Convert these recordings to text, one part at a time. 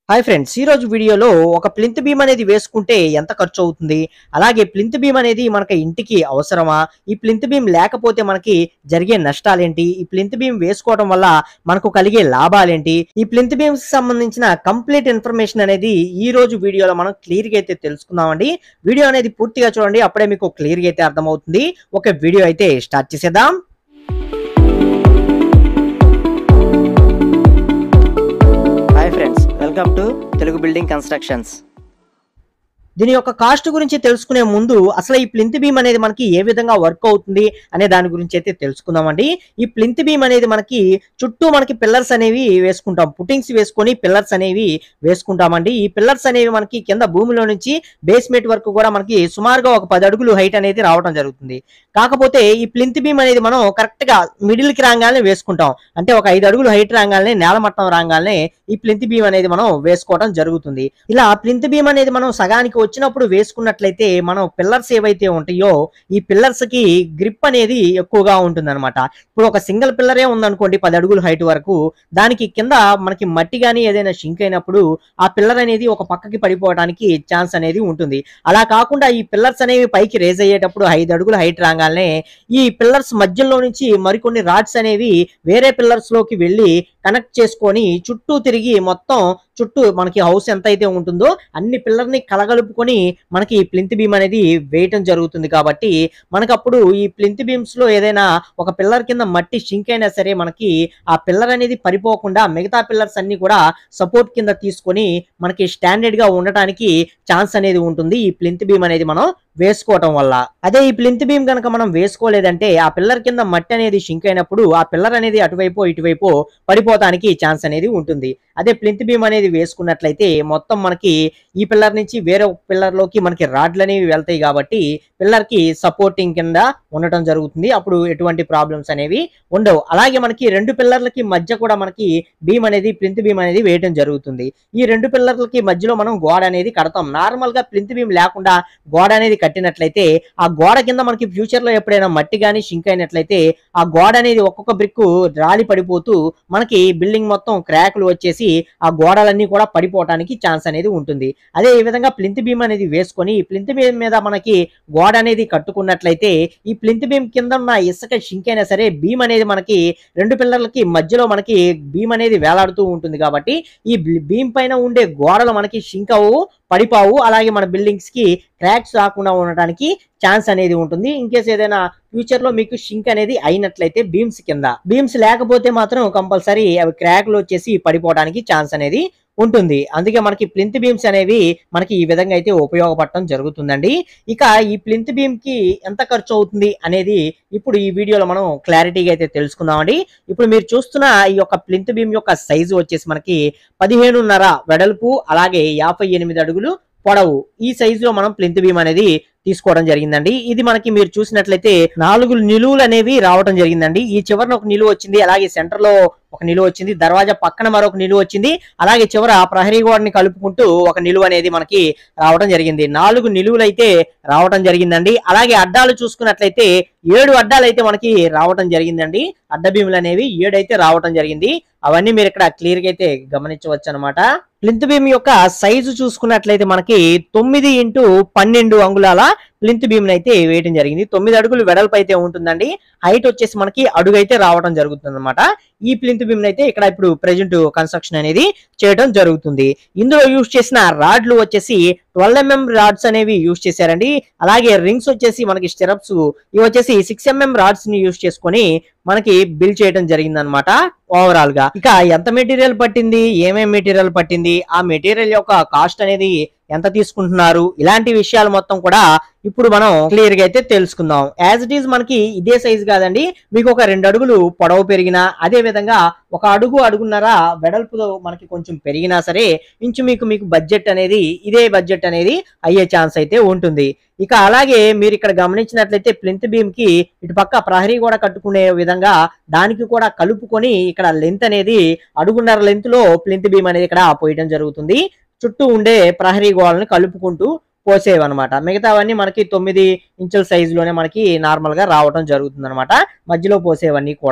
hi friends ఈ రోజు వీడియోలో ఒక ప్లింత్ బీమ్ అనేది వేసుకుంటే ఎంత ఖర్చు అవుతుంది అలాగే ప్లింత్ బీమ్ అనేది మనకి ఇంటికి అవసరమా ఈ ప్లింత్ బీమ్ లేకపోతే మనకి జరిగే నష్టాలేంటి ఈ ప్లింత్ బీమ్ వేసుకోవడం వల్ల మనకు కలిగే లాభాలేంటి ఈ ప్లింత్ బీమ్స్ సంబంధించిన కంప్లీట్ ఇన్ఫర్మేషన్ అనేది ఈ రోజు వీడియోలో మనం క్లియర్ గా అయితే తెలుసుకుందామండి వీడియో అనేది పూర్తిగా చూడండి అప్పుడే మీకు క్లియర్ గా అయితే అర్థమవుతుంది ఒక వీడియో అయితే స్టార్ట్ చేసేద్దాం hi friends welcome to Telugu building constructions దీని యొక్క కాస్ట్ గురించి తెలుసుకునే ముందు అసలు ఈ ప్లింత్ బీమ్ అనేది మనకి ఏ విధంగా వర్క్ అవుతుంది అనే దాని గురించి అయితే తెలుసుకుందామండి ఈ ప్లింత్ బీమ్ అనేది మనకి చుట్టూ మనకి పిల్లర్స్ అనేవి వేసుకుంటాం పుట్టింగ్స్ వేసుకొని పిల్లర్స్ అనేవి వేసుకుంటామండి ఈ పిల్లర్స్ అనేవి మనకి కింద భూమిలో నుంచి బేస్మెంట్ వరకు కూడా మనకి సుమారుగా ఒక పది అడుగులు హైట్ అనేది రావడం జరుగుతుంది కాకపోతే ఈ ప్లింత్ బీమ్ అనేది మనం కరెక్ట్ గా మిడిల్ కి రాగానే వేసుకుంటాం అంటే ఒక ఐదు అడుగులు హైట్ రాగానే నేల మట్టం రాగానే ఈ ప్లింత్ బీమ్ అనేది మనం వేసుకోవడం జరుగుతుంది ఇలా ప్లింత్ బీమ్ అనేది మనం సగానికి వచ్చినప్పుడు వేసుకున్నట్లయితే మనం పిల్లర్స్ ఏవైతే ఉంటాయో ఈ పిల్లర్స్ కి గ్రిప్ అనేది ఎక్కువగా ఉంటుంది ఇప్పుడు ఒక సింగిల్ పిల్లరే ఉందనుకోండి పది అడుగుల హైట్ వరకు దానికి కింద మనకి మట్టి కానీ ఏదైనా షింక్ అయినప్పుడు ఆ పిల్లర్ అనేది ఒక పక్కకి పడిపోవడానికి ఛాన్స్ అనేది ఉంటుంది అలా కాకుండా ఈ పిల్లర్స్ అనేవి పైకి రేజ్ అయ్యేటప్పుడు ఐదు అడుగుల హైట్ రాగానే ఈ పిల్లర్స్ మధ్యలో నుంచి మరికొన్ని రాడ్స్ అనేవి వేరే పిల్లర్స్ లోకి వెళ్ళి కనెక్ట్ చేసుకొని చుట్టూ తిరిగి మొత్తం చుట్టూ మనకి హౌస్ ఎంత అయితే ఉంటుందో అన్ని పిల్లర్ ని కలగలుపుకొని మనకి ఈ ప్లింత్ బీమ్ అనేది వేయటం జరుగుతుంది కాబట్టి మనకప్పుడు ఈ ప్లింత్ బీమ్స్ లో ఏదైనా ఒక పిల్లర్ కింద మట్టి షింక్ అయినా సరే మనకి ఆ పిల్లర్ అనేది పడిపోకుండా మిగతా పిల్లర్స్ అన్ని కూడా సపోర్ట్ కింద తీసుకొని మనకి స్టాండర్డ్ గా ఉండటానికి ఛాన్స్ అనేది ఉంటుంది ఈ ప్లింత్ బీమ్ అనేది మనం వేసుకోవటం వల్ల అదే ఈ ప్లింత్ బీమ్ కనుక మనం వేసుకోలేదంటే ఆ పిల్లర్ కింద మట్టి అనేది షింక్ అయినప్పుడు ఆ పిల్లర్ అనేది అటువైపు ఇటువైపు పడిపోతానికి ఛాన్స్ అనేది ఉంటుంది అదే ప్లింత్ బీమ్ అనేది వేసుకున్నట్లయితే మొత్తం మనకి ఈ పిల్లర్ నుంచి వేరే పిల్లర్ లోకి మనకి రాడ్లు అనేవి వెళ్తాయి కాబట్టి పిల్లర్ కి సపోర్టింగ్ కింద ఉండటం జరుగుతుంది అప్పుడు ఎటువంటి ప్రాబ్లమ్స్ అనేవి ఉండవు అలాగే మనకి రెండు పిల్లర్లకి మధ్య కూడా మనకి బీమ్ అనేది ప్లింత్ బీమ్ అనేది వేయడం జరుగుతుంది ఈ రెండు పిల్లర్లకి మధ్యలో మనం గోడ అనేది కడతాం నార్మల్ గా ప్లింత్ బీమ్ లేకుండా గోడ అనేది కట్టినట్లయితే ఆ గోడ కింద మనకి ఫ్యూచర్ లో ఎప్పుడైనా మట్టి కానీ షింక్ అయినట్లయితే ఆ గోడ అనేది ఒక్కొక్క బ్రిక్ రాలి పడిపోతూ మనకి బిల్డింగ్ మొత్తం క్రాక్లు వచ్చేసి ఆ గోడలన్నీ కూడా పడిపోవడానికి ఛాన్స్ అనేది ఉంటుంది అదే ఈ విధంగా ప్లింత్ బీమ్ అనేది వేసుకొని ఈ ప్లింత్ బీమ్ మీద మనకి గోడ అనేది కట్టుకున్నట్లయితే ఈ ప్లింత్ బీమ్ కింద ఉన్న ఇసుక షింక్ అయినా సరే బీమ్ అనేది మనకి రెండు పిల్లర్లకి మధ్యలో మనకి బీమ్ అనేది వేలాడుతూ ఉంటుంది కాబట్టి ఈ బీమ్ పైన ఉండే గోడలు మనకి షింక్ అవ్వవు పడిపోవు అలాగే మన బిల్డింగ్స్ కి క్రాక్స్ రాకుండా ఉండటానికి ఛాన్స్ అనేది ఉంటుంది ఇన్ కేస్ ఏదైనా ఫ్యూచర్ లో మీకు షింక్ అనేది అయినట్లయితే బీమ్స్ కింద బీమ్స్ లేకపోతే మాత్రం కంపల్సరీ అవి క్రాక్లు వచ్చేసి పడిపోవడానికి ఛాన్స్ అనేది ఉంటుంది అందుకే మనకి ప్లింత్ బీమ్స్ అనేవి మనకి ఈ విధంగా అయితే ఉపయోగపడటం జరుగుతుందండి ఇక ఈ ప్లింత్ బీమ్ కి ఎంత ఖర్చు అవుతుంది అనేది ఇప్పుడు ఈ వీడియోలో మనం క్లారిటీగా అయితే తెలుసుకుందామండి ఇప్పుడు మీరు చూస్తున్న ఈ యొక్క ప్లింత్ బీమ్ యొక్క సైజు వచ్చేసి మనకి పదిహేనున్నర వెడల్పు అలాగే యాభై ఎనిమిది అడుగులు పొడవు ఈ సైజులో మనం ప్లింత్ బీమ్ అనేది తీసుకోవడం జరిగిందండి ఇది మనకి మీరు చూసినట్లయితే నాలుగు నిలువులు అనేవి రావడం జరిగిందండి ఈ చివరన ఒక నిలువ వచ్చింది అలాగే సెంటర్ లో ఒక నిలువ వచ్చింది దర్వాజా పక్కన మరొక నిలువ వచ్చింది అలాగే చివర ప్రహరీ గోడని కలుపుకుంటూ ఒక నిలువ అనేది మనకి రావడం జరిగింది నాలుగు నిలువులు అయితే రావడం జరిగిందండి అలాగే అడ్డాలు చూసుకున్నట్లయితే ఏడు అడ్డాలు అయితే మనకి రావడం జరిగిందండి అడ్డ భీములు అనేవి ఏడు అయితే రావడం జరిగింది అవన్నీ మీరు ఇక్కడ క్లియర్ గా అయితే గమనించవచ్చు అనమాట ప్లింత్ బీమ్ యొక్క సైజు చూసుకున్నట్లయితే మనకి తొమ్మిది ఇంటూ పన్నెండు అంగుళాల ప్లింత్ బీమ్ అయితే వేయడం జరిగింది తొమ్మిది అడుగులు వెడల్పు అయితే ఉంటుందండి హైట్ వచ్చేసి మనకి అడుగు అయితే రావడం జరుగుతుంది అనమాట ఈ ప్లింత్ బీమ్ అయితే ఇక్కడ ఇప్పుడు ప్రెజెంట్ కన్స్ట్రక్షన్ అనేది చేయడం జరుగుతుంది ఇందులో యూజ్ చేసిన రాడ్లు వచ్చేసి ట్వెల్వ్ ఎంఎం రాడ్స్ అనేవి యూజ్ చేశారండి అలాగే రింగ్స్ వచ్చేసి మనకి స్టెరప్స్ ఇవి వచ్చేసి సిక్స్ ఎంఎం రాడ్స్ ని యూజ్ చేసుకొని మనకి బిల్ చేయడం జరిగింది అనమాట ఓవరాల్ గా ఇక ఎంత మెటీరియల్ పట్టింది ఏమేం మెటీరియల్ పట్టింది ఆ మెటీరియల్ యొక్క కాస్ట్ అనేది ఎంత తీసుకుంటున్నారు ఇలాంటి విషయాలు మొత్తం కూడా ఇప్పుడు మనం క్లియర్ గా అయితే తెలుసుకుందాం యాజ్ ఇట్ ఈస్ మనకి ఇదే సైజ్ కాదండి మీకు ఒక రెండు అడుగులు పొడవు పెరిగినా అదే విధంగా ఒక అడుగు అడుగున్నర వెడల్పులో మనకి కొంచెం పెరిగినా సరే ఇంచు మీకు మీకు బడ్జెట్ అనేది ఇదే బడ్జెట్ అనేది అయ్యే ఛాన్స్ అయితే ఉంటుంది ఇక అలాగే మీరు ఇక్కడ గమనించినట్లయితే ప్లింత్ బీమ్ కి ఇటు పక్క ప్రహరీ కూడా కట్టుకునే విధంగా దానికి కూడా కలుపుకొని ఇక్కడ లెంత్ అనేది అడుగున్నర లెంత్ లో ప్లింత్ బీమ్ అనేది ఇక్కడ పోయడం జరుగుతుంది చుట్టూ ఉండే ప్రహరీ గోడలను కలుపుకుంటూ పోసేవి అనమాట మిగతావన్నీ మనకి తొమ్మిది ఇంచుల సైజులోనే మనకి నార్మల్ గా రావడం జరుగుతుంది అనమాట మధ్యలో పోసేవన్నీ కూడాను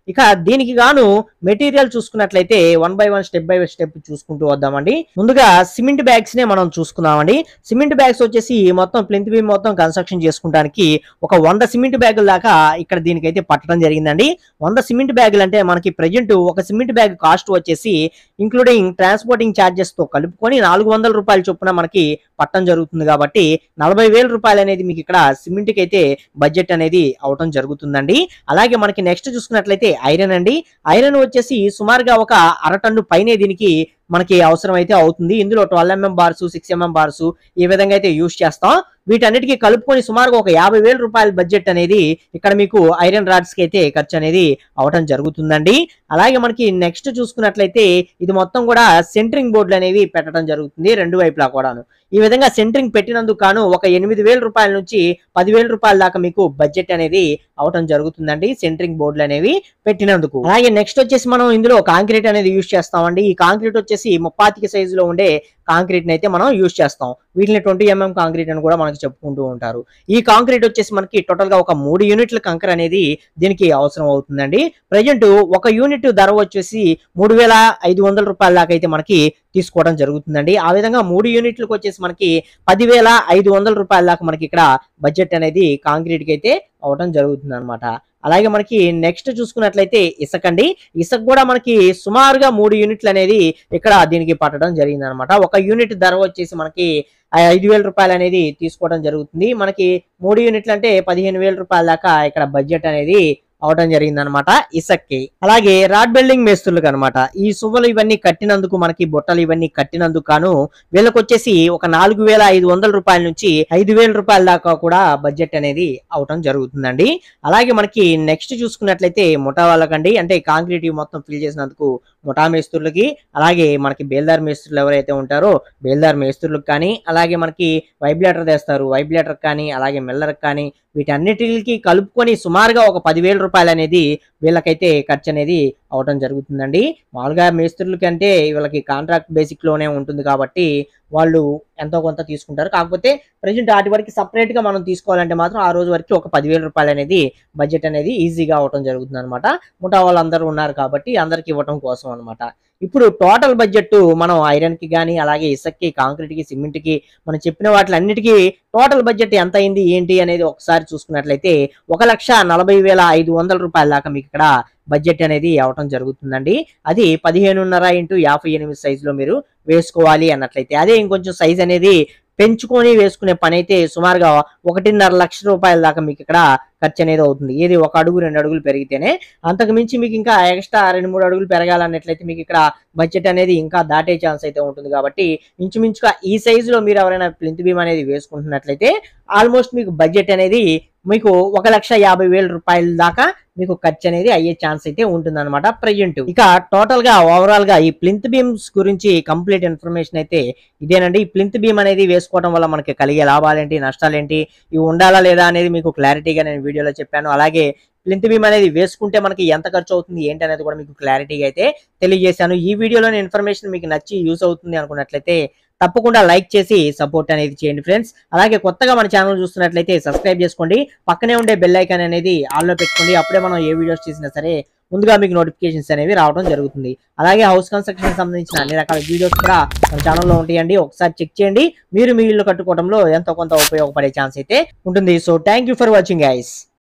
ఇక దీనికి గాను మెటీరియల్ చూసుకున్నట్లయితే one by one step by step చూసుకుంటూ వద్దామండి ముందుగా సిమెంట్ బ్యాగ్స్ నే మనం చూసుకుందామండి సిమెంట్ బ్యాగ్స్ వచ్చేసి మొత్తం ప్లింత్ బీమ్ మొత్తం కన్స్ట్రక్షన్ చేసుకోవడానికి ఒక వంద సిమెంట్ బ్యాగుల దాకా ఇక్కడ దీనికైతే పట్టడం జరిగిందండి వంద సిమెంట్ బ్యాగులు అంటే మనకి ప్రజెంట్ ఒక సిమెంట్ బ్యాగ్ కాస్ట్ వచ్చేసి ఇంక్లూడింగ్ ట్రాన్స్పోర్టింగ్ ఛార్జెస్ తో కలుపుకొని నాలుగు వందల రూపాయల చొప్పున మనకి పట్టడం జరుగుతుంది కాబట్టి నలభై వేల రూపాయలు అనేది మీకు ఇక్కడ సిమెంట్ కి అయితే బడ్జెట్ అనేది అవటం జరుగుతుందండి అలాగే మనకి నెక్స్ట్ చూసుకున్నట్లయితే ఐరన్ అండి ఐరన్ వచ్చేసి సుమారుగా ఒక అర టన్ను పైనే దీనికి మనకి అవసరం అయితే అవుతుంది ఇందులో twelve MM bars six MM bars ఈ విధంగా అయితే యూస్ చేస్తాం వీటన్నిటికీ కలుపుకొని సుమారుగా ఒక యాభై వేల రూపాయల బడ్జెట్ అనేది ఇక్కడ మీకు ఐరన్ రాడ్స్ కి అయితే ఖర్చు అనేది అవటం జరుగుతుందండి అలాగే మనకి నెక్స్ట్ చూసుకున్నట్లయితే ఇది మొత్తం కూడా సెంటరింగ్ బోర్డులు అనేవి పెట్టడం జరుగుతుంది రెండు వైపులా కూడాను ఈ విధంగా సెంటరింగ్ పెట్టినందుకు గాను ఒక ఎనిమిది వేల రూపాయల నుంచి పదివేల రూపాయల దాకా మీకు బడ్జెట్ అనేది అవటం జరుగుతుందండి సెంటరింగ్ బోర్డులు అనేవి పెట్టినందుకు అలాగే నెక్స్ట్ వచ్చేసి మనం ఇందులో కాంక్రీట్ అనేది యూజ్ చేస్తామండి ఈ కాంక్రీట్ వచ్చేసి ముప్పాతికి సైజులో ఉండే కాంక్రీట్ అయితే మనం యూజ్ చేస్తాం వీటిని ట్వంటీ ఎంఎం కాంక్రీట్ అని కూడా మనకి చెప్పుకుంటూ ఉంటారు ఈ కాంక్రీట్ వచ్చేసి మనకి టోటల్ గా ఒక మూడు యూనిట్ల కంకర అనేది దీనికి అవసరం అవుతుందండి ప్రజెంట్ ఒక యూనిట్ ధర వచ్చేసి మూడు వేల ఐదు వందల రూపాయల దాకా అయితే మనకి తీసుకోవడం జరుగుతుందండి ఆ విధంగా మూడు యూనిట్లకు వచ్చేసి మనకి పదివేల ఐదు వందల రూపాయల దాకా మనకి ఇక్కడ బడ్జెట్ అనేది కాంక్రీట్ కి అయితే అవడం జరుగుతుంది అనమాట అలాగే మనకి నెక్స్ట్ చూసుకున్నట్లయితే ఇసుక అండి ఇసుక కూడా మనకి సుమారుగా మూడు యూనిట్లు అనేది ఇక్కడ దీనికి పట్టడం జరిగింది అనమాట ఒక యూనిట్ ధర వచ్చేసి మనకి ఆ ఐదు వేల రూపాయలు అనేది తీసుకోవడం జరుగుతుంది మనకి మూడు యూనిట్లు అంటే పదిహేను వేల రూపాయల దాకా ఇక్కడ బడ్జెట్ అనేది అవడం జరిగింది అనమాట ఇసక్కి అలాగే రాడ్ బిల్డింగ్ మేస్తులకు అనమాట ఈ సువ్వలు ఇవన్నీ కట్టినందుకు మనకి బుట్టలు ఇవన్నీ కట్టినందుకు గాను వీళ్ళకి వచ్చేసి ఒక నాలుగు వేల ఐదు వందల రూపాయల నుంచి ఐదు వేల రూపాయల దాకా కూడా బడ్జెట్ అనేది అవటం జరుగుతుందండి అలాగే మనకి నెక్స్ట్ చూసుకున్నట్లయితే ముఠా వాళ్ళకండి అంటే కాంక్రీట్ మొత్తం ఫిల్ చేసినందుకు ముఠా మేస్త్రులకి అలాగే మనకి బేల్దార్ మేస్త్రులు ఎవరైతే ఉంటారో బేల్దార్ మేస్త్రులకు కానీ అలాగే మనకి వైబ్లేటర్ తెస్తారు వైబ్లేటర్ కానీ అలాగే మిల్లర్ కానీ వీటన్నిటికి కలుపుకొని సుమారుగా ఒక పదివేల రూపాయలు అనేది వీళ్ళకైతే ఖర్చు అనేది అవటం జరుగుతుందండి మామూలుగా మేస్త్రుల కంటే వీళ్ళకి కాంట్రాక్ట్ బేసిక్ లోనే ఉంటుంది కాబట్టి వాళ్ళు ఎంతో కొంత తీసుకుంటారు కాకపోతే ప్రజెంట్ వాటి వరకు సపరేట్ గా మనం తీసుకోవాలంటే మాత్రం ఆ రోజు వరకు ఒక పదివేల రూపాయలు అనేది బడ్జెట్ అనేది ఈజీగా అవటం జరుగుతుంది అనమాట ముఠా వాళ్ళందరూ ఉన్నారు కాబట్టి అందరికి ఇవ్వటం కోసం అనమాట ఇప్పుడు టోటల్ బడ్జెట్ మనం ఐరన్ కి కానీ అలాగే ఇసుక్కి కాంక్రీట్ కి సిమెంట్ కి మనం చెప్పిన వాటిలన్నిటికీ టోటల్ బడ్జెట్ ఎంత అయింది ఏంటి అనేది ఒకసారి చూసుకున్నట్లయితే ఒక లక్ష నలభై వేల ఐదు వందల రూపాయల దాకా మీకు ఇక్కడ బడ్జెట్ అనేది అవటం జరుగుతుందండి అది పదిహేనున్నర ఇంటూ యాభై ఎనిమిది సైజులో మీరు వేసుకోవాలి అన్నట్లయితే అదే ఇంకొంచెం సైజ్ అనేది పెంచుకొని వేసుకునే పని అయితే సుమారుగా ఒకటిన్నర లక్ష రూపాయల దాకా మీకు ఇక్కడ ఖర్చు అనేది అవుతుంది ఏది ఒక అడుగు రెండు అడుగులు పెరిగితేనే అంతకు మించి మీకు ఇంకా ఎక్స్ట్రా రెండు మూడు అడుగులు పెరగాలన్నట్లయితే మీకు ఇక్కడ బడ్జెట్ అనేది ఇంకా దాటే ఛాన్స్ అయితే ఉంటుంది కాబట్టి ఇంచుమించుగా ఈ సైజులో మీరు ఎవరైనా ప్లింత్ బీమ్ అనేది వేసుకుంటున్నట్లయితే ఆల్మోస్ట్ మీకు బడ్జెట్ అనేది మీకు ఒక లక్ష యాభై వేల రూపాయల దాకా మీకు ఖర్చు అనేది అయ్యే ఛాన్స్ అయితే ఉంటుంది అనమాట ప్రజెంట్ ఇక టోటల్ గా ఓవరాల్ గా ఈ ప్లింత్ బీమ్స్ గురించి కంప్లీట్ ఇన్ఫర్మేషన్ అయితే ఇదేనండి ఈ ప్లింత్ బీమ్ అనేది వేసుకోవడం వల్ల మనకి కలిగే లాభాలేంటి నష్టాలేంటి ఇవి ఉండాలా లేదా అనేది మీకు క్లారిటీగా నేను వీడియోలో చెప్పాను అలాగే ప్లింత్ బీమ్ అనేది వేసుకుంటే మనకి ఎంత ఖర్చు అవుతుంది ఏంటి అనేది కూడా మీకు క్లారిటీగా అయితే తెలియజేశాను ఈ వీడియోలోని ఇన్ఫర్మేషన్ మీకు నచ్చి యూస్ అవుతుంది అనుకున్నట్లయితే తప్పకుండా లైక్ చేసి సపోర్ట్ అనేది చేయండి ఫ్రెండ్స్ అలాగే కొత్తగా మన ఛానల్ చూస్తున్నట్లయితే సబ్స్క్రైబ్ చేసుకోండి పక్కనే ఉండే బెల్ ఐకాన్ అనేది ఆన్లో పెట్టుకోండి అప్పుడే మనం ఏ వీడియోస్ చేసినా సరే ముందుగా మీకు నోటిఫికేషన్స్ అనేవి రావడం జరుగుతుంది అలాగే హౌస్ కన్స్ట్రక్షన్ సంబంధించిన అన్ని రకాల వీడియోస్ కూడా మన ఛానల్లో ఉంటాయండి ఒకసారి చెక్ చేయండి మీరు మీ ఇల్లు కట్టుకోవడంలో ఎంతో కొంత ఉపయోగపడే ఛాన్స్ అయితే ఉంటుంది so thank for watching guys